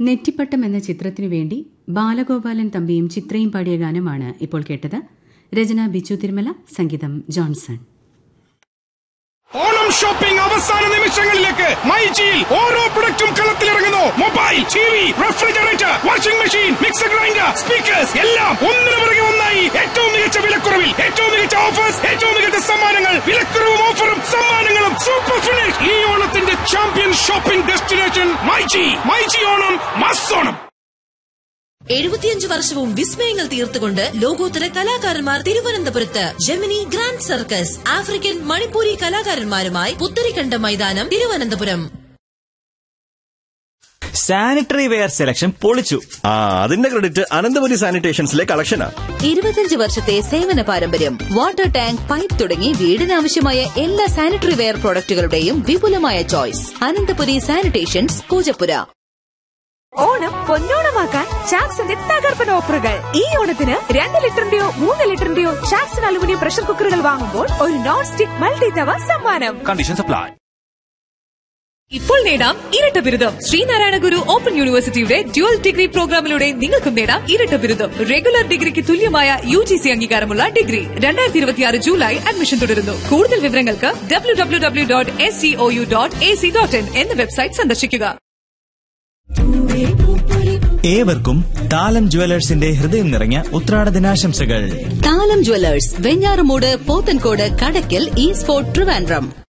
നെറ്റിപ്പട്ടം എന്ന ചിത്രത്തിനു വേണ്ടി ബാലഗോപാലൻ തമ്പിയും ചിത്രയും പാടിയ ഗാനമാണ് ഇപ്പോൾ കേട്ടത് രചന ബിച്ചു തിരുമല സംഗീതം ജോൺസൺ ഓണം ഷോപ്പിംഗ് അവസാന നിമിഷങ്ങളിലേക്ക് മൈജിയിൽ ഓരോ പ്രൊഡക്റ്റും കളത്തിലിറങ്ങുന്നു mobile T V refrigerator washing machine mixer grinder speakers എല്ലാം ഒന്നിനു പുറകെ ഒന്നായി ഏറ്റവും മികച്ച വിലക്കുറവിൽ ഏറ്റവും മികച്ച ഓഫേഴ്സ് ഏറ്റവും മികച്ച സമ്മാനങ്ങൾ വിലക്കുറവും ഓഫറും സമ്മാനങ്ങളും സൂപ്പർ ഫിനിഷ് ഈ ഓണത്തിന്റെ champion shopping destination myG myG Onam മസ് ഓണം എഴുപത്തിയഞ്ച് വർഷവും വിസ്മയങ്ങൾ തീർത്തുകൊണ്ട് ലോകോത്തര കലാകാരന്മാർ തിരുവനന്തപുരത്ത് Gemini grand circus African Manipuri കലാകാരന്മാരുമായി പുത്തരിക്കണ്ട മൈതാനം തിരുവനന്തപുരം സാനിറ്ററി വെയർ സെലക്ഷൻ പൊളിച്ചു ആ അതിന്റെ ക്രെഡിറ്റ് അനന്തപുരി സാനിറ്റേഷൻസിലെ കളക്ഷനാ ഇരുപത്തിയഞ്ച് വർഷത്തെ സേവന പാരമ്പര്യം വാട്ടർ ടാങ്ക് പൈപ്പ് തുടങ്ങി വീടിനാവശ്യമായ എല്ലാ സാനിറ്ററി വെയർ പ്രോഡക്റ്റുകളുടെയും വിപുലമായ ചോയ്സ് അനന്തപുരി സാനിറ്റേഷൻസ് പൂജപ്പുര ഓണം പൊന്നോണമാക്കാൻ ചാക്സിന്റെ തകർപ്പൻ ഓഫറുകൾ ഈ ഓണത്തിന് രണ്ട് ലിറ്ററിന്റെയോ മൂന്ന് ലിറ്ററിന്റെയോ ചാക്സൺ അലുമിനിയം പ്രഷർ കുക്കറുകൾ വാങ്ങുമ്പോൾ ഒരു നോൺ സ്റ്റിക് മൾട്ടി തവ സമ്മാനം കണ്ടീഷൻ സപ്ലൈ ഇപ്പോൾ നേടാം ഇരട്ട ബിരുദം ശ്രീനാരായണ ഗുരു ഓപ്പൺ യൂണിവേഴ്സിറ്റിയുടെ ഡ്യുവൽ ഡിഗ്രി പ്രോഗ്രാമിലൂടെ നിങ്ങൾക്കും നേടാം ഇരട്ട ബിരുദം റെഗുലർ ഡിഗ്രിക്ക് തുല്യമായ യു ജി സി അംഗീകാരമുള്ള ഡിഗ്രി രണ്ടായിരത്തി ഇരുപത്തിയാറ് ജൂലൈ അഡ്മിഷൻ തുടരുന്നു കൂടുതൽ വിവരങ്ങൾക്ക് W W W dot S C O U dot A C dot in എന്ന വെബ്സൈറ്റ് സന്ദർശിക്കുക ഏവർക്കും താലം ജുവലേഴ്സിന്റെ ഹൃദയം നിറഞ്ഞ ഉത്രാട ദിനാശംസകൾ Thalam jewellers Venjaramoodu Pothencode Kadakkal east fort Trivandrum